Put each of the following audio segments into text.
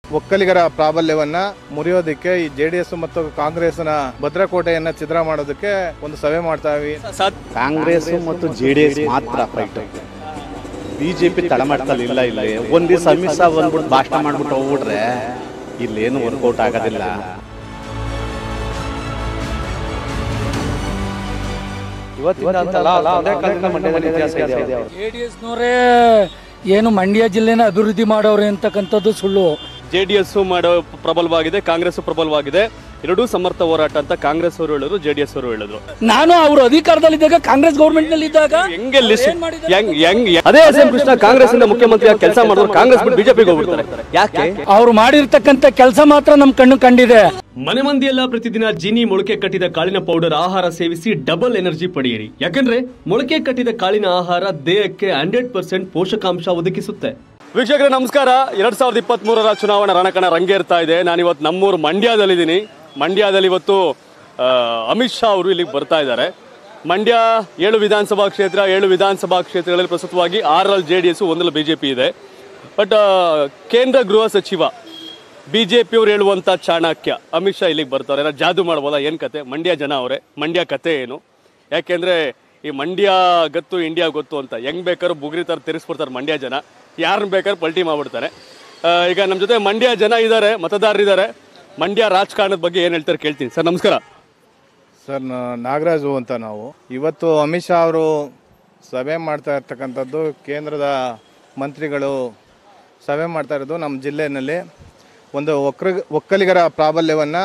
ಒಕ್ಕಲಿಗರ ಪ್ರಾಬಲ್ಯವನ್ನ ಮುರಿಯೋದಕ್ಕೆ ಈ J D S ಮತ್ತು ಕಾಂಗ್ರೆಸ್ನ ಭದ್ರಕೋಟೆಯನ್ನ ಛಿದ್ರ ಮಾಡೋದಕ್ಕೆ ಒಂದು ಸಭೆ ಮಾಡ್ತಾ ಇವಿ ಕಾಂಗ್ರೆಸ್ ಮತ್ತು ಜೆ ಡಿ ಎಸ್ ಮಾತ್ರ ಫೈಟ್ ಬಿಜೆಪಿ ತಳಮಟ್ಟದಲ್ಲಿ ಇಲ್ಲ ಇಲ್ಲಿ ಒಂದ್ ದಿವಸ ಅಮಿತ್ ಶಾ ಬಂದ್ಬಿಟ್ಟು ಭಾಷಣ ಮಾಡ್ಬಿಟ್ಟು ಹೋಗ್ಬಿಟ್ರೆ ಇಲ್ಲೇನು ವರ್ಕೌಟ್ ಆಗೋದಿಲ್ಲ ಜೆ ಡಿ ಎಸ್ನವರೇ ಏನು ಮಂಡ್ಯ ಜಿಲ್ಲೆನ ಅಭಿವೃದ್ಧಿ ಮಾಡವ್ರೆ ಅಂತಕ್ಕಂಥದ್ದು ಸುಳ್ಳು ಜೆ ಡಿ ಎಸ್ ಮಾಡೋ ಪ್ರಬಲವಾಗಿದೆ ಕಾಂಗ್ರೆಸ್ ಪ್ರಬಲವಾಗಿದೆ ಎರಡೂ ಸಮರ್ಥ ಹೋರಾಟ ಅಂತ ಕಾಂಗ್ರೆಸ್ ಅವರು ಹೇಳಿದ್ರು ಜೆ ಡಿ ಎಸ್ ಅವರು ಹೇಳಿದ್ರು ನಾನು ಅವರು ಅಧಿಕಾರದಲ್ಲಿದ್ದಾಗ ಕಾಂಗ್ರೆಸ್ ಗೌರ್ಮೆಂಟ್ ನಲ್ಲಿ ಇದ್ದಾಗ ಹೆಂಗೆ ಲಿಸ್ಟ್ ಏನ್ ಮಾಡಿದ್ದಾರೆ? ಹೆಂಗ್ ಹೆಂಗ್ ಅದೇ ಎಸ್ ಎಂ ಕೃಷ್ಣ ಕಾಂಗ್ರೆಸ್ ಇಂದ ಮುಖ್ಯಮಂತ್ರಿ ಕೆಲಸ ಮಾಡಿದ್ರು ಕಾಂಗ್ರೆಸ್ ಬಿಟ್ಟು ಬಿಜೆಪಿಗೆ ಹೋಗ್ಬಿಡ್ತಾರೆ ಯಾಕೆ ಅವ್ರು ಮಾಡಿರ್ತಕ್ಕಂಥ ಕೆಲಸ ಮಾತ್ರ ನಮ್ ಕಣ್ಣು ಕಂಡಿದೆ ಮನೆ ಮಂದಿಯೆಲ್ಲ ಪ್ರತಿದಿನ ಜಿನಿ ಮೊಳಕೆ ಕಟ್ಟಿದ ಕಾಳಿನ ಪೌಡರ್ ಆಹಾರ ಸೇವಿಸಿ ಡಬಲ್ ಎನರ್ಜಿ ಪಡೆಯಿರಿ ಯಾಕಂದ್ರೆ ಮೊಳಕೆ ಕಟ್ಟಿದ ಕಾಳಿನ ಆಹಾರ ದೇಹಕ್ಕೆ ಹಂಡ್ರೆಡ್ ಪರ್ಸೆಂಟ್ ಪೋಷಕಾಂಶ ಒದಗಿಸುತ್ತೆ ವೀಕ್ಷಕರೇ ನಮಸ್ಕಾರ ಎರಡ್ ಸಾವಿರದ ಇಪ್ಪತ್ತ್ ಮೂರರ ಚುನಾವಣಾ ರಣಕಣ ರಂಗೇರ್ತಾ ಇದೆ ನಾನಿವತ್ತು ನಮ್ಮೂರು ಮಂಡ್ಯದಲ್ಲಿದ್ದೀನಿ ಮಂಡ್ಯದಲ್ಲಿ ಇವತ್ತು ಆ, ಅಮಿತ್ ಶಾ ಅವರು ಇಲ್ಲಿಗೆ ಬರ್ತಾ ಇದ್ದಾರೆ ಮಂಡ್ಯ ಏಳು ವಿಧಾನಸಭಾ ಕ್ಷೇತ್ರ ಏಳು ವಿಧಾನಸಭಾ ಕ್ಷೇತ್ರಗಳಲ್ಲಿ ಪ್ರಸ್ತುತವಾಗಿ ಆರಲ್ಲಿ ಜೆ ಡಿ ಎಸ್ ಒಂದರಲ್ಲಿ ಬಿಜೆಪಿ ಇದೆ ಬಟ್ ಕೇಂದ್ರ ಗೃಹ ಸಚಿವ ಬಿಜೆಪಿಯವ್ರು ಹೇಳುವಂತ ಚಾಣಕ್ಯ ಅಮಿತ್ ಶಾ ಇಲ್ಲಿಗೆ ಬರ್ತಾರೆ ಏನೋ ಜಾದು ಮಾಡ್ಬೋದಾ ಏನ್ ಕತೆ ಮಂಡ್ಯ ಜನ ಅವರೇ ಮಂಡ್ಯ ಕತೆ ಏನು ಯಾಕೆಂದ್ರೆ ಈ ಮಂಡ್ಯ ಗೊತ್ತು ಇಂಡಿಯಾ ಗೊತ್ತು ಅಂತ ಹೆಂಗ್ ಬೇಕಾದ್ರೂ ಬುಗ್ರಿ ತರ ತಿರ್ಸ್ಬಿಡ್ತಾರೆ ಮಂಡ್ಯ ಜನ ಯಾರನ್ನ ಬೇಕಾದ್ರೂ ಪಲ್ಟಿ ಮಾಡ್ಬಿಡ್ತಾರೆ ಆ, ಈಗ ನಮ್ಮ ಜೊತೆ ಮಂಡ್ಯ ಜನ ಇದ್ದಾರೆ ಮತದಾರರಿದ್ದಾರೆ ಮಂಡ್ಯ ರಾಜಕಾರಣದ ಬಗ್ಗೆ ಏನ್ ಹೇಳ್ತಾರೆ ಕೇಳ್ತೀನಿ ಸರ್ ನಮಸ್ಕಾರ ಸರ್ ನ- ನಾಗರಾಜು ಅಂತ ನಾವು ಇವತ್ತು ಅಮಿತ್ ಶಾ ಅವರು ಸಭೆ ಮಾಡ್ತಾ ಇರ್ತಕ್ಕಂಥದ್ದು ಕೇಂದ್ರದ ಮಂತ್ರಿಗಳು ಸಭೆ ಮಾಡ್ತಾ ಇರೋದು ನಮ್ಮ ಜಿಲ್ಲೆಯಲ್ಲಿ ಒಂದು ಒಕ್ಕರ ಒಕ್ಕಲಿಗರ ಪ್ರಾಬಲ್ಯವನ್ನು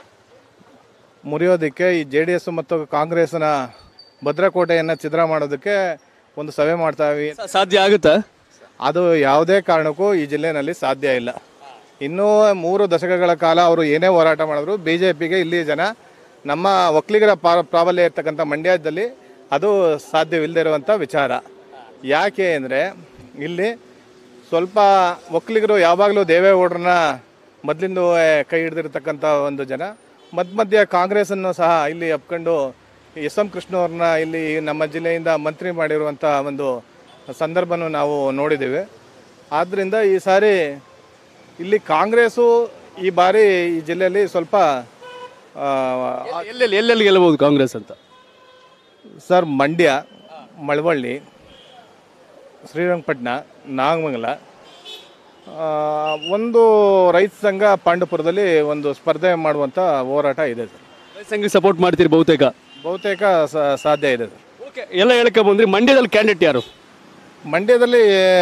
ಮುರಿಯೋದಕ್ಕೆ ಈ ಜೆ ಡಿ ಎಸ್ ಮತ್ತು ಕಾಂಗ್ರೆಸ್ನ ಭದ್ರಕೋಟೆಯನ್ನು ಛಿದ್ರ ಮಾಡೋದಕ್ಕೆ ಒಂದು ಸಭೆ ಮಾಡ್ತಾ ಇವಿ ಸಾಧ್ಯ ಆಗುತ್ತಾ ಅದು ಯಾವುದೇ ಕಾರಣಕ್ಕೂ ಈ ಜಿಲ್ಲೆನಲ್ಲಿ ಸಾಧ್ಯ ಇಲ್ಲ ಇನ್ನೂ ಮೂರು ದಶಕಗಳ ಕಾಲ ಅವರು ಏನೇ ಹೋರಾಟ ಮಾಡಿದ್ರು ಬಿ ಜೆ ಪಿಗೆ ಇಲ್ಲಿ ಜನ ನಮ್ಮ ಒಕ್ಕಲಿಗರ ಪಾ- ಪ್ರಾಬಲ್ಯ ಇರ್ತಕ್ಕಂಥ ಮಂಡ್ಯದಲ್ಲಿ ಅದು ಸಾಧ್ಯವಿಲ್ಲದೆ ಇರುವಂಥ ವಿಚಾರ ಯಾಕೆ ಅಂದರೆ ಇಲ್ಲಿ ಸ್ವಲ್ಪ ಒಕ್ಕಲಿಗರು ಯಾವಾಗಲೂ ದೇವೇಗೌಡರನ್ನ ಮೊದಲಿಂದ ಕೈ ಹಿಡಿದಿರ್ತಕ್ಕಂಥ ಒಂದು ಜನ ಮಧ್ಯ ಮಧ್ಯ ಕಾಂಗ್ರೆಸ್ಸನ್ನು ಸಹ ಇಲ್ಲಿ ಅಪ್ಕೊಂಡು ಎಸ್ ಎಂ ಕೃಷ್ಣವ್ರನ್ನ ಇಲ್ಲಿ ನಮ್ಮ ಜಿಲ್ಲೆಯಿಂದ ಮಂತ್ರಿ ಮಾಡಿರುವಂಥ ಒಂದು ಸಂದರ್ಭನೂ ನಾವು ನೋಡಿದ್ದೇವೆ ಆದ್ದರಿಂದ ಈ ಸಾರಿ ಇಲ್ಲಿ ಕಾಂಗ್ರೆಸ್ಸು ಈ ಬಾರಿ ಈ ಜಿಲ್ಲೆಯಲ್ಲಿ ಸ್ವಲ್ಪ ಆ, ಎಲ್ಲೆಲ್ಲಿ ಎಲ್ಲೆಲ್ಲಿ ಗೆಲ್ಲಬಹುದು ಕಾಂಗ್ರೆಸ್ ಅಂತ ಸರ್ ಮಂಡ್ಯ ಮಳವಳ್ಳಿ ಶ್ರೀರಂಗಪಟ್ಟಣ ನಾಗಮಂಗಲ ಆ, ಒಂದು ರೈತ ಸಂಘ ಪಾಂಡವಪುರದಲ್ಲಿ ಒಂದು ಸ್ಪರ್ಧೆ ಮಾಡುವಂಥ ಹೋರಾಟ ಇದೆ ಸರ್ ಸಂಘ ಸಪೋರ್ಟ್ ಮಾಡ್ತೀರಿ ಬಹುತೇಕ ಬಹುತೇಕ ಸ- ಸಾಧ್ಯ ಇದೆ ಸರ್ ಓಕೆ ಎಲ್ಲ ಹೇಳಕ್ಕೆ ಬಂದ್ರಿ ಮಂಡ್ಯದಲ್ಲಿ ಕ್ಯಾಂಡಿಡೇಟ್ ಯಾರು ಮಂಡ್ಯದಲ್ಲಿ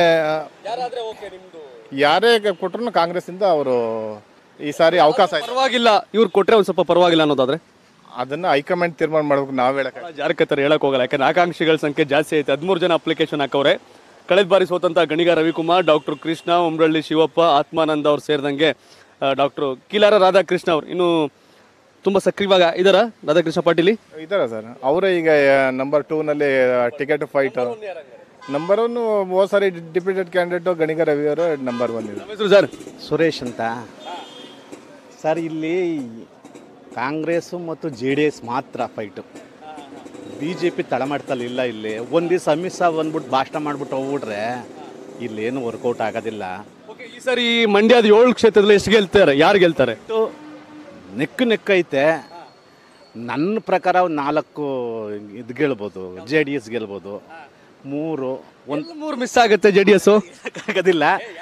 ಯಾರೇ ಕೊಟ್ಟರು ಕಾಂಗ್ರೆಸ್ಸಿಂದ ಅವರು ಈ ಸಾರಿ ಅವಕಾಶ ಇದೆ ಪರವಾಗಿಲ್ಲ ಇವ್ರು ಕೊಟ್ರೆ ಒಂದ್ ಸ್ವಲ್ಪ ಪರವಾಗಿಲ್ಲ ಅನ್ನೋದಾದ್ರೆ ಅದನ್ನು ಹೈಕಮಾಂಡ್ ತೀರ್ಮಾನ ಮಾಡ್ಬೇಕು ನಾವು ಹೇಳಕ್ಕೆ ಜಾರಕತ್ತರ ಹೇಳಕ್ ಹೋಗಲ್ಲ ಯಾಕಂದ್ರೆ ಆಕಾಂಕ್ಷಿಗಳ ಸಂಖ್ಯೆ ಜಾಸ್ತಿ ಐತೆ ಹದಿಮೂರು ಜನ ಅಪ್ಲಿಕೇಶನ್ ಹಾಕವ್ರೆ ಕಳೆದ ಬಾರಿ ಸೋತಂತ ಗಣಿಗ ರವಿಕುಮಾರ್ ಡಾಕ್ಟರ್ ಕೃಷ್ಣ ಉಮ್ರಳ್ಳಿ ಶಿವಪ್ಪ ಆತ್ಮಾನಂದ ಅವ್ರು ಸೇರಿದಂಗೆ ಡಾಕ್ಟರ್ ಕಿಲಾರ ರಾಧಾಕೃಷ್ಣ ಅವ್ರು ಇನ್ನು ತುಂಬಾ ಸಕ್ರಿಯವಾಗ ಇದಾರ ರಾಧಾಕೃಷ್ಣ ಪಾಟೀಲಿ ಇದ್ದಾರೆ ಸರ್ ಅವರೇ ಈಗ ನಂಬರ್ ಟೂನಲ್ಲಿ ಟಿಕೆಟ್ ಫೈಟ್ ನಂಬರ್ ಒನ್ ಹೋದ ಸಾರಿ ಡಿಪ್ಯೂಟೆಡ್ ಕ್ಯಾಂಡಿಡೇಟ್ ಗಣಿಗ ರವಿ ಅವರು ನಂಬರ್ ಒನ್ ಇದೆ ಹೆಸರು ಸರ್ ಸುರೇಶ್ ಅಂತ ಸರ್ ಇಲ್ಲಿ ಕಾಂಗ್ರೆಸ್ಸು ಮತ್ತು ಜೆ ಡಿ ಎಸ್ ಮಾತ್ರ ಫೈಟು ಬಿ ಜೆ ಪಿ ತಳಮಟ್ಟದಲ್ಲಿ ಇಲ್ಲ ಇಲ್ಲಿ ಒಂದ್ ದಿವಸ ಅಮಿತ್ ಶಾ ಬಂದ್ಬಿಟ್ಟು ಭಾಷಣ ಮಾಡ್ಬಿಟ್ಟು ಹೋಗ್ಬಿಟ್ರೆ ಇಲ್ಲೇನು ವರ್ಕೌಟ್ ಆಗೋದಿಲ್ಲ ಈ ಸಾರಿ ಮಂಡ್ಯದ ಏಳು ಕ್ಷೇತ್ರದಲ್ಲಿ ಎಷ್ಟು ಗೆಲ್ತಾರೆ ಯಾರು ಗೆಲ್ತಾರೆ ಇಟ್ಟು ನೆಕ್ಕು ನೆಕ್ಕೈತೆ ನನ್ನ ಪ್ರಕಾರ ಒಂದು ನಾಲ್ಕು ಇದು ಗೆಲ್ಬೋದು ಜೆ ಡಿ ಎಸ್ ಗೆಲ್ಬೋದು ಮೂರು ಒಂದು ಮೂರು ಮಿಸ್ ಆಗುತ್ತೆ ಜೆ ಡಿ ಎಸ್ ಆಗೋದಿಲ್ಲ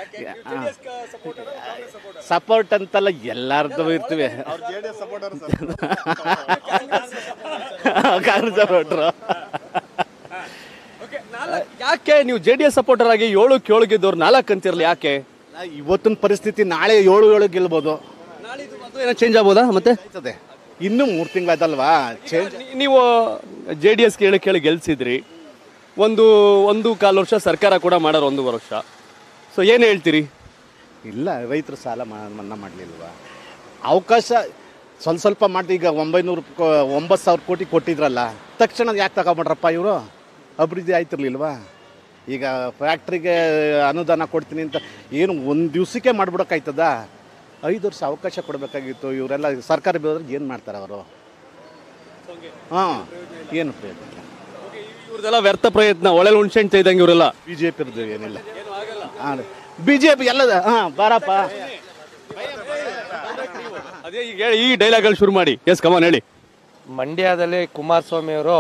ಸಪೋರ್ಟ್ ಅಂತಲ್ಲ ಎಲ್ಲಾರ್ದು ಇರ್ತೀವಿ ಕಾಂಗ್ರೆಸ್ ಸಪೋರ್ಟ್ರು ಯಾಕೆ ನೀವು ಜೆ ಡಿ ಎಸ್ ಸಪೋರ್ಟರ್ ಆಗಿ ಏಳು ಏಳು ಗೆದ್ದವ್ರು ನಾಲ್ಕು ಅಂತಿರಲಿ ಯಾಕೆ ಇವತ್ತಿನ ಪರಿಸ್ಥಿತಿ ನಾಳೆ ಏಳು ಏಳು ಗೆಲ್ಬೋದು ಏನೋ ಚೇಂಜ್ ಆಗ್ಬೋದಾ ಮತ್ತೆ ಆಯ್ತದೆ ಇನ್ನೂ ಮೂರು ತಿಂಗಳಾಯ್ತಲ್ವಾ ಚೇಂಜ್ ನೀ- ನೀವು ಜೆ ಡಿ ಎಸ್ ಕೇಳಿ ಕೇಳಿ ಗೆಲ್ಸಿದ್ರಿ ಒಂದು ಒಂದು ಕಾಲು ವರ್ಷ ಸರ್ಕಾರ ಕೂಡ ಮಾಡೋರು ಒಂದೂವರೆ ವರ್ಷ ಸೊ ಏನು ಹೇಳ್ತೀರಿ ಇಲ್ಲ ರೈತರು ಸಾಲ ಮಾ- ಮನ್ನಾ ಮಾಡಲಿಲ್ವಾ ಅವಕಾಶ ಸ್ವಲ್ಪ ಸ್ವಲ್ಪ ಮಾಡಿ ಈಗ ಒಂಬೈನೂರು ಕೋ- ಒಂಬತ್ತು ಸಾವಿರ ಕೋಟಿ ಕೊಟ್ಟಿದ್ರಲ್ಲ ತಕ್ಷಣ ಯಾಕೆ ತಗೊಂಬಿಟ್ರಪ್ಪ ಇವರು ಅಭಿವೃದ್ಧಿ ಆಯ್ತಿರ್ಲಿಲ್ವಾ ಈಗ ಫ್ಯಾಕ್ಟ್ರಿಗೆ ಅನುದಾನ ಕೊಡ್ತೀನಿ ಅಂತ ಏನು ಒಂದು ದಿವಸಕ್ಕೆ ಮಾಡ್ಬಿಡೋಕ್ಕಾಯ್ತದ ಐದು ವರ್ಷ ಅವಕಾಶ ಕೊಡಬೇಕಾಗಿತ್ತು ಇವರೆಲ್ಲ ಸರ್ಕಾರ ಬೇರೆ ಏನು ಮಾಡ್ತಾರೆ ಅವರು ಹಾಂ ಏನು ಪ್ರಯೋಜನ ಇವ್ರದೆಲ್ಲ ವ್ಯರ್ಥ ಪ್ರಯತ್ನ ಒಳ್ಳೆ ಹುಣ್ಸೆಂಟ್ ಇದ್ದಂಗೆ ಇವರೆಲ್ಲ ಬಿ ಜೆ ಪಿರ್ದು ಏನಿಲ್ಲ ಬಿ ಜೆ ಪಿ ಎಲ್ಲ ಹಾಂ ಬಾರಪ್ಪ ಅದೇ ಈಗ ಹೇಳಿ, ಈ ಡೈಲಾಗ್ಗಳು ಶುರು ಮಾಡಿ ಎಸ್ ಕಮಾನ್ ಹೇಳಿ ಮಂಡ್ಯದಲ್ಲಿ ಕುಮಾರಸ್ವಾಮಿ ಅವರು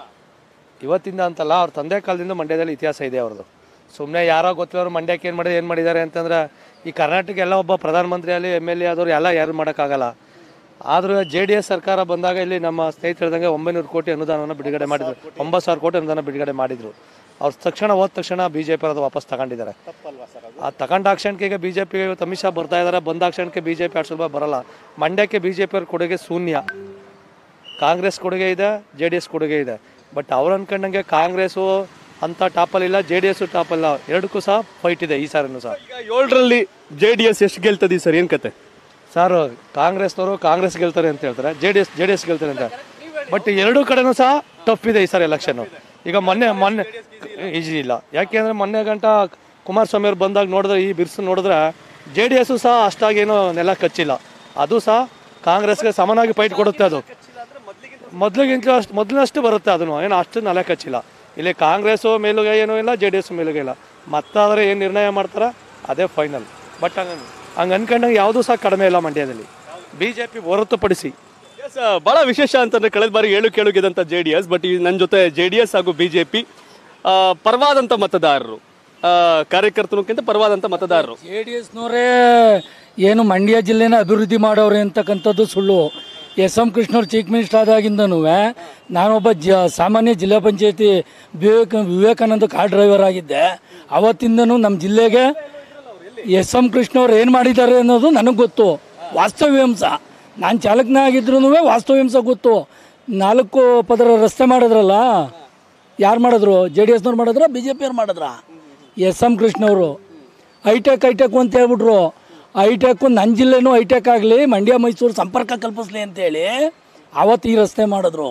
ಇವತ್ತಿಂದ ಅಂತಲ್ಲ ಅವ್ರ ತಂದೆ ಕಾಲದಿಂದ ಮಂಡ್ಯದಲ್ಲಿ ಇತಿಹಾಸ ಇದೆ ಅವ್ರದ್ದು ಸುಮ್ಮನೆ ಯಾರೋ ಗೊತ್ತಿರೋರು ಮಂಡ್ಯಕ್ಕೆ ಏನು ಮಾಡಿದ್ರೆ ಏನು ಮಾಡಿದ್ದಾರೆ ಅಂತಂದ್ರೆ ಈ ಕರ್ನಾಟಕ ಎಲ್ಲ ಒಬ್ಬ ಪ್ರಧಾನಮಂತ್ರಿಯಲ್ಲಿ ಎಮ್ ಎಲ್ ಎ ಆದವ್ರು ಎಲ್ಲ ಯಾರು ಮಾಡೋಕ್ಕಾಗಲ್ಲ ಆದರೂ ಜೆ ಡಿ ಎಸ್ ಸರ್ಕಾರ ಬಂದಾಗ ಇಲ್ಲಿ ನಮ್ಮ ಸ್ನೇಹಿತರು ಹೇಳ್ದಂಗೆ ಒಂಬೈನೂರು ಕೋಟಿ ಅನುದಾನವನ್ನು ಬಿಡುಗಡೆ ಮಾಡಿದ್ರು ಒಂಬತ್ತು ಸಾವಿರ ಕೋಟಿ ಅನುದಾನ ಬಿಡುಗಡೆ ಮಾಡಿದ್ರು ಅವ್ರು ತಕ್ಷಣ ಹೋದ ತಕ್ಷಣ ಬಿ ಜೆ ಪಿ ಅದು ವಾಪಸ್ ತಗೊಂಡಿದ್ದಾರೆ ಆ ತಗೊಂಡ ಕ್ಷಣಕ್ಕೆ B J P Amit Shah ಬರ್ತಾ ಇದ್ದಾರೆ ಬಂದ ಕ್ಷಣಕ್ಕೆ ಬಿ ಜೆ ಪಿ ಅಷ್ಟು ಸುಲಭ ಬರಲ್ಲ ಮಂಡ್ಯಕ್ಕೆ ಬಿ ಜೆ ಪಿ ಅವ್ರ ಕೊಡುಗೆ ಶೂನ್ಯ ಕಾಂಗ್ರೆಸ್ ಕೊಡುಗೆ ಇದೆ ಜೆ ಡಿ ಎಸ್ ಕೊಡುಗೆ ಇದೆ ಬಟ್ ಅವ್ರು ಅನ್ಕೊಂಡಂಗೆ ಕಾಂಗ್ರೆಸ್ಸು ಅಂತ ಟಾಪಲ್ಲಿ ಇಲ್ಲ ಜೆ ಡಿ ಎಸ್ ಟಾಪಲ್ಲ ಎರಡಕ್ಕೂ ಸಹ ಫೈಟ್ ಇದೆ ಈ ಸಾರಿನೂ ಸಹ ಈಗ ಏಳರಲ್ಲಿ ಜೆ ಡಿ ಎಸ್ ಎಷ್ಟು ಗೆಲ್ತದಿ ಸರ್ ಏನ್ ಕತೆ ಸರ್ ಕಾಂಗ್ರೆಸ್ನವರು ಕಾಂಗ್ರೆಸ್ ಗೆಲ್ತಾರೆ ಅಂತ ಹೇಳ್ತಾರೆ J D S J D S ಗೆಲ್ತಾರೆ ಅಂತ ಬಟ್ ಎರಡೂ ಕಡೆನೂ ಸಹ ಟಫ್ ಇದೆ ಈ ಸಾರಿ ಎಲೆಕ್ಷನ್ ಈಗ ಮೊನ್ನೆ ಮೊನ್ನೆ ಈಜಿ ಇಲ್ಲ ಯಾಕೆಂದ್ರೆ ಮೊನ್ನೆ ಗಂಟ ಕುಮಾರಸ್ವಾಮಿ ಅವ್ರು ಬಂದಾಗ ನೋಡಿದ್ರೆ ಈ ಬಿರ್ಸು ನೋಡಿದ್ರೆ ಜೆ ಡಿ ಎಸ್ ಸಹ ಅಷ್ಟಾಗೇನು ನೆಲ ಕಚ್ಚಿಲ್ಲ ಅದು ಸಹ ಕಾಂಗ್ರೆಸ್ಗೆ ಸಮನಾಗಿ ಫೈಟ್ ಕೊಡುತ್ತೆ ಅದು ಮೊದಲಿಗಿಂತ ಅಷ್ಟು ಮೊದಲಿನಷ್ಟು ಬರುತ್ತೆ ಅದನ್ನು ಏನು ಅಷ್ಟು ನೆಲ ಕಚ್ಚಿಲ್ಲ ಇಲ್ಲಿ ಕಾಂಗ್ರೆಸ್ಸು ಮೇಲುಗೈ ಏನೂ ಇಲ್ಲ ಜೆ ಡಿ ಎಸ್ ಮೇಲುಗೈ ಇಲ್ಲ ಮತ್ತಾದ್ರೆ ಏನು ನಿರ್ಣಯ ಮಾಡ್ತಾರ ಅದೇ ಫೈನಲ್ ಬಟ್ ಹಂಗ ಹಂಗೆ ಅನ್ಕೊಂಡಂಗೆ ಯಾವುದೂ ಸಹ ಕಡಿಮೆ ಇಲ್ಲ ಮಂಡ್ಯದಲ್ಲಿ ಬಿ ಜೆ ಪಿ ಹೊರತುಪಡಿಸಿ ಎಸ್ ಬಹಳ ವಿಶೇಷ ಅಂತಂದ್ರೆ ಕಳೆದ ಬಾರಿ ಏಳು ಕೇಳು ಗೆದ್ದಂತ ಜೆ ಡಿ ಎಸ್ ಬಟ್ ಈ ನನ್ನ ಜೊತೆ ಜೆ ಡಿ ಎಸ್ ಹಾಗೂ ಬಿಜೆಪಿ ಪರವಾದಂತ ಮತದಾರರು ಆ, ಕಾರ್ಯಕರ್ತನಕ್ಕಿಂತ ಪರವಾದಂತ ಮತದಾರರು ಜೆ ಡಿ ಎಸ್ನವರೇ ಏನು ಮಂಡ್ಯ ಜಿಲ್ಲೆನ ಅಭಿವೃದ್ಧಿ ಮಾಡವ್ರೆ ಅಂತಕ್ಕಂಥದ್ದು ಸುಳ್ಳು ಎಸ್ ಎಂ ಕೃಷ್ಣವ್ರು ಚೀಫ್ ಮಿನಿಸ್ಟರ್ ಆದಾಗಿಂದನೂ ನಾನೊಬ್ಬ ಜ ಸಾಮಾನ್ಯ ಜಿಲ್ಲಾ ಪಂಚಾಯತಿ ವಿವೇಕ ವಿವೇಕಾನಂದ ಕಾರ್ ಡ್ರೈವರ್ ಆಗಿದ್ದೆ ಅವತ್ತಿಂದನೂ ನಮ್ಮ ಜಿಲ್ಲೆಗೆ ಎಸ್ ಎಂ ಕೃಷ್ಣವ್ರು ಏನು ಮಾಡಿದ್ದಾರೆ ಅನ್ನೋದು ನನಗೆ ಗೊತ್ತು ವಾಸ್ತವ್ಯಾಂಶ ನಾನು ಚಾಲಕನ ಆಗಿದ್ರೂ ವಾಸ್ತವ್ಯಾಂಶ ಗೊತ್ತು ನಾಲ್ಕು ಪದರ ರಸ್ತೆ ಮಾಡಿದ್ರಲ್ಲ ಯಾರು ಮಾಡಿದ್ರು ಜೆ ಡಿ ಎಸ್ನವ್ರು ಮಾಡಿದ್ರ ಬಿ ಜೆ ಪಿಯವ್ರು ಮಾಡಿದ್ರ ಎಸ್ ಎಂ ಕೃಷ್ಣವರು ಹೈಟೆಕ್ ಹೈಟೆಕ್ ಅಂತ ಹೇಳ್ಬಿಟ್ರು ಹೈಟೆಕ್ ನನ್ನ ಜಿಲ್ಲೆನೂ ಹೈಟೆಕ್ ಆಗಲಿ ಮಂಡ್ಯ ಮೈಸೂರು ಸಂಪರ್ಕ ಕಲ್ಪಿಸ್ಲಿ ಅಂತೇಳಿ ಅವತ್ತು ಈ ರಸ್ತೆ ಮಾಡಿದ್ರು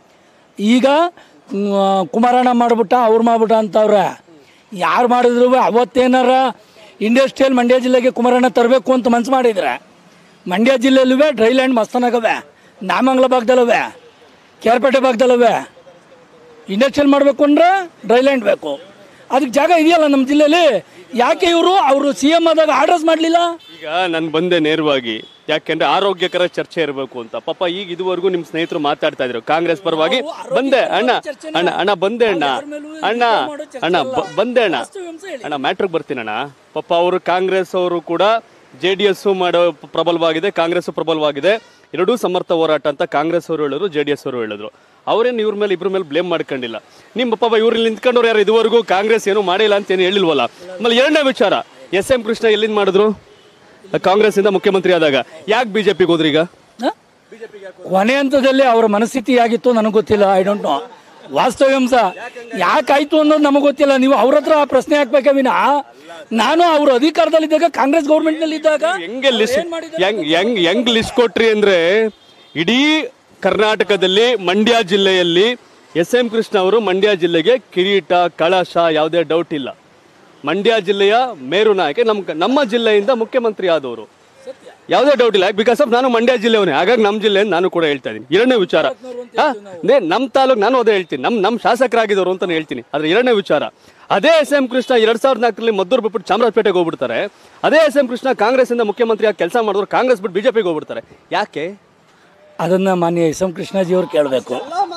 ಈಗ ಮ್, ಕುಮಾರಣ್ಣ ಮಾಡ್ಬಿಟ್ಟ ಅವ್ರು ಮಾಡ್ಬಿಟ್ಟ ಅಂತವ್ರೆ ಯಾರು ಮಾಡಿದ್ರು ಅವತ್ತೇನಾರ ಇಂಡಸ್ಟ್ರಿಯಲ್ ಮಂಡ್ಯ ಜಿಲ್ಲೆಗೆ ಕುಮಾರಣ್ಣ ತರಬೇಕು ಅಂತ ಮನ್ಸು ಮಾಡಿದ್ರೆ ಮಂಡ್ಯ ಜಿಲ್ಲೆಯಲ್ಲೂ ಡ್ರೈಲ್ಯಾಂಡ್ ಮಸ್ತನಾಗವೆ ನಾಮಂಗಲ ಭಾಗದಲ್ಲವೆ ಕೇರ್ಪೇಟೆ ಭಾಗದಲ್ಲವೆ ಇಂಡಸ್ಟ್ರಿಯಲ್ ಮಾಡಬೇಕು ಅಂದ್ರೆ ಡ್ರೈಲ್ಯಾಂಡ್ ಬೇಕು ಅದಕ್ಕೆ ಜಾಗ ಇದೆಯಲ್ಲ ನಮ್ಮ ಜಿಲ್ಲೆಯಲ್ಲಿ ಯಾಕೆ ಇವರು ಅವರು ಸಿ ಎಮ್ ಆದಾಗ ಆರ್ಡರ್ಸ್ ಮಾಡಲಿಲ್ಲ ಈಗ ನಾನು ಬಂದೆ ನೇರವಾಗಿ ಯಾಕೆಂದ್ರೆ ಆರೋಗ್ಯಕರ ಚರ್ಚೆ ಇರಬೇಕು ಅಂತ ಪಾಪ ಈಗ ಇದುವರೆಗೂ ನಿಮ್ ಸ್ನೇಹಿತರು ಮಾತಾಡ್ತಾ ಇದ್ರು ಕಾಂಗ್ರೆಸ್ ಪರವಾಗಿ ಬಂದೆ ಅಣ್ಣ ಅಣ್ಣ ಅಣ್ಣ ಬಂದೆ ಅಣ್ಣ ಅಣ್ಣ ಅಣ್ಣ ಬ- ಬಂದೆ ಅಣ್ಣ ಅಣ್ಣ ಮ್ಯಾಟ್ರಿಗೆ ಬರ್ತೀನಿ ಅಣ್ಣ ಪಾಪ ಅವರು ಕಾಂಗ್ರೆಸ್ ಅವರು ಕೂಡ ಜೆ ಡಿ ಎಸ್ ಮಾಡೋ ಪ್ರಬಲವಾಗಿದೆ ಕಾಂಗ್ರೆಸ್ ಪ್ರಬಲವಾಗಿದೆ ಎರಡೂ ಸಮರ್ಥ ಹೋರಾಟ ಅಂತ ಕಾಂಗ್ರೆಸ್ ಅವರು ಹೇಳಿದ್ರು ಜೆ ಡಿ ಎಸ್ ಅವರು ಹೇಳಿದ್ರು ಅವ್ರೇನು ಇವ್ರ ಮೇಲೆ ಇಬ್ರ ಮೇಲೆ ಬ್ಲೇಮ್ ಮಾಡ್ಕೊಂಡಿಲ್ಲ ನಿಮ್ಮ ಪಾಪ ಇವ್ರಲ್ಲಿ ನಿಂತ್ಕೊಂಡವ್ರು ಯಾರು ಇದುವರೆಗೂ ಕಾಂಗ್ರೆಸ್ ಏನು ಮಾಡಿಲ್ಲ ಅಂತ ಏನು ಹೇಳಿಲ್ವಲ್ಲ ಆಮೇಲೆ ಎರಡನೇ ವಿಚಾರ ಎಸ್ ಎಂ ಕೃಷ್ಣ ಎಲ್ಲಿಂದ ಮಾಡಿದ್ರು ಕಾಂಗ್ರೆಸ್ ಇಂದ ಮುಖ್ಯಮಂತ್ರಿ ಆದಾಗ ಯಾಕೆ ಬಿಜೆಪಿಗೆ ಹೋದ್ರಿ ಈಗ ಹ? ಕೊನೆ ಹಂತದಲ್ಲಿ ಅವರ ಮನಸ್ಥಿತಿ ಆಗಿತ್ತು ನನಗೆ ಗೊತ್ತಿಲ್ಲ ಐ ಡೋಂಟ್ ನೋ ವಾಸ್ತವ್ಯಾಂಶ ಯಾಕಾಯ್ತು ಅನ್ನೋದು ನಮಗೆ ಗೊತ್ತಿಲ್ಲ ನೀವು ಅವ್ರ ಹತ್ರ ಆ ಪ್ರಶ್ನೆ ಹಾಕ್ಬೇಕ ವಿನ ನಾನು ಅವ್ರ ಅಧಿಕಾರದಲ್ಲಿದ್ದಾಗ ಕಾಂಗ್ರೆಸ್ ಗೌರ್ಮೆಂಟ್ ನಲ್ಲಿ ಇದ್ದಾಗ ಹೆಂಗೆ ಲಿಸ್ಟ್ ಹೆಂಗ್ ಹೆಂಗ್ ಹೆಂಗ್ ಲಿಸ್ಟ್ ಕೊಟ್ರಿ ಅಂದ್ರೆ ಇಡೀ ಕರ್ನಾಟಕದಲ್ಲಿ ಮಂಡ್ಯ ಜಿಲ್ಲೆಯಲ್ಲಿ ಎಸ್ ಎಂ ಕೃಷ್ಣ ಅವರು ಮಂಡ್ಯ ಜಿಲ್ಲೆಗೆ ಕಿರೀಟ ಕಳಶ ಯಾವುದೇ ಡೌಟ್ ಇಲ್ಲ ಮಂಡ್ಯ ಜಿಲ್ಲೆಯ ಮೇರು ನಾಯಕ ನಮ್ಮ ನಮ್ಮ ಜಿಲ್ಲೆಯಿಂದ ಮುಖ್ಯಮಂತ್ರಿ ಆದವರು ಯಾವುದೇ ಡೌಟ್ ಇಲ್ಲ ಬಿಕಾಸ್ ಆಫ್ ನಾನು ಮಂಡ್ಯ ಜಿಲ್ಲೆಯವನೇ ಹಾಗಾಗಿ ನಮ್ಮ ಜಿಲ್ಲೆ ಅಂತ ನಾನು ಕೂಡ ಹೇಳ್ತಾ ಇದ್ದೀನಿ ಎರಡನೇ ವಿಚಾರ ಹಾ, ನೇ ನಮ್ಮ ತಾಲೂಕು ನಾನು ಅದೇ ಹೇಳ್ತೀನಿ ನಮ್ಮ ನಮ್ಮ ಶಾಸಕರಾಗಿದ್ದವರು ಅಂತ ಹೇಳ್ತೀನಿ ಆದ್ರೆ ಎರಡನೇ ವಿಚಾರ ಅದೇ ಎಸ್ ಎಂ ಕೃಷ್ಣ ಎರಡ್ ಸಾವಿರದ ನಾಲ್ಕರಲ್ಲಿ ಮದ್ದೂರು ಬಿಟ್ಬಿಟ್ಟು ಚಾಮರಾಜಪೇಟೆಗೆ ಹೋಗ್ಬಿಡ್ತಾರೆ ಅದೇ ಎಸ್ ಎಂ ಕೃಷ್ಣ ಕಾಂಗ್ರೆಸ್ ಇಂದ ಮುಖ್ಯಮಂತ್ರಿ ಆಗಿ ಕೆಲಸ ಮಾಡಿದ್ರು ಕಾಂಗ್ರೆಸ್ ಬಿಟ್ಟು ಬಿಜೆಪಿಗೆ ಹೋಗ್ಬಿಡ್ತಾರೆ ಯಾಕೆ ಅದನ್ನ ಮಾನ್ಯ ಎಸ್ ಎಂ ಕೃಷ್ಣಾಜಿ ಅವ್ರು ಕೇಳಬೇಕು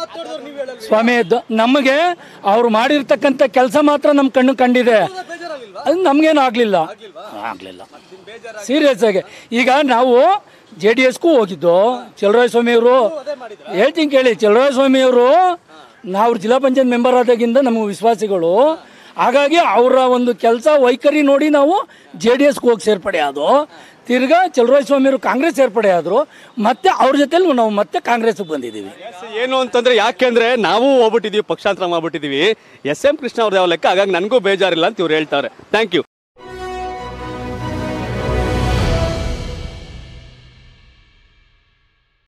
ಸ್ವಾಮಿ ದ- ನಮಗೆ ಅವ್ರು ಮಾಡಿರ್ತಕ್ಕಂಥ ಕೆಲಸ ಮಾತ್ರ ನಮ್ಮ ಕಣ್ಣು ಕಂಡಿದೆ ಅದು ನಮ್ಗೇನು ಆಗ್ಲಿಲ್ಲ ಆಗ್ಲಿಲ್ಲ ಸೀರಿಯಸ್ ಆಗಿ ಈಗ ನಾವು ಜೆ ಡಿ ಎಸ್ಗೂ ಹೋಗಿದ್ದು ಚಲರಾಯ ಸ್ವಾಮಿಯವರು ಹೇಳ್ತೀನಿ ಕೇಳಿ ಚಲರಾಯ ಸ್ವಾಮಿಯವರು ನಾವು ಜಿಲ್ಲಾ ಪಂಚಾಯತ್ ಮೆಂಬರ್ ಆದಾಗಿಂದ ನಮಗೆ ವಿಶ್ವಾಸಿಗಳು ಹಾಗಾಗಿ ಅವರ ಒಂದು ಕೆಲಸ ವೈಖರಿ ನೋಡಿ ನಾವು ಜೆ ಡಿ ಎಸ್ಗೆ ಹೋಗಿ ಸೇರ್ಪಡೆ ಆದೋ ತಿರ್ಗಾ ಚಲರಾಯ ಸ್ವಾಮಿಯವರು ಕಾಂಗ್ರೆಸ್ ಸೇರ್ಪಡೆ ಆದರು ಮತ್ತೆ ಅವ್ರ ಜೊತೆಲಿ ನಾವು ಮತ್ತೆ ಕಾಂಗ್ರೆಸ್ಗೆ ಬಂದಿದ್ದೀವಿ ಏನು ಅಂತಂದ್ರೆ ಯಾಕೆಂದ್ರೆ ನಾವು ಹೋಗ್ಬಿಟ್ಟಿದೀವಿ ಪಕ್ಷಾಂತರ ಮಾಡ್ಬಿಟ್ಟಿದೀವಿ ಎಸ್ ಎಂ ಕೃಷ್ಣ ಅವ್ರದ್ದು ಯಾವ ಲೆಕ್ಕ ಹಾಗಾಗಿ ನನಗೂ ಬೇಜಾರಿಲ್ಲ ಅಂತ ಇವ್ರು ಹೇಳ್ತಾರೆ ಥ್ಯಾಂಕ್ ಯು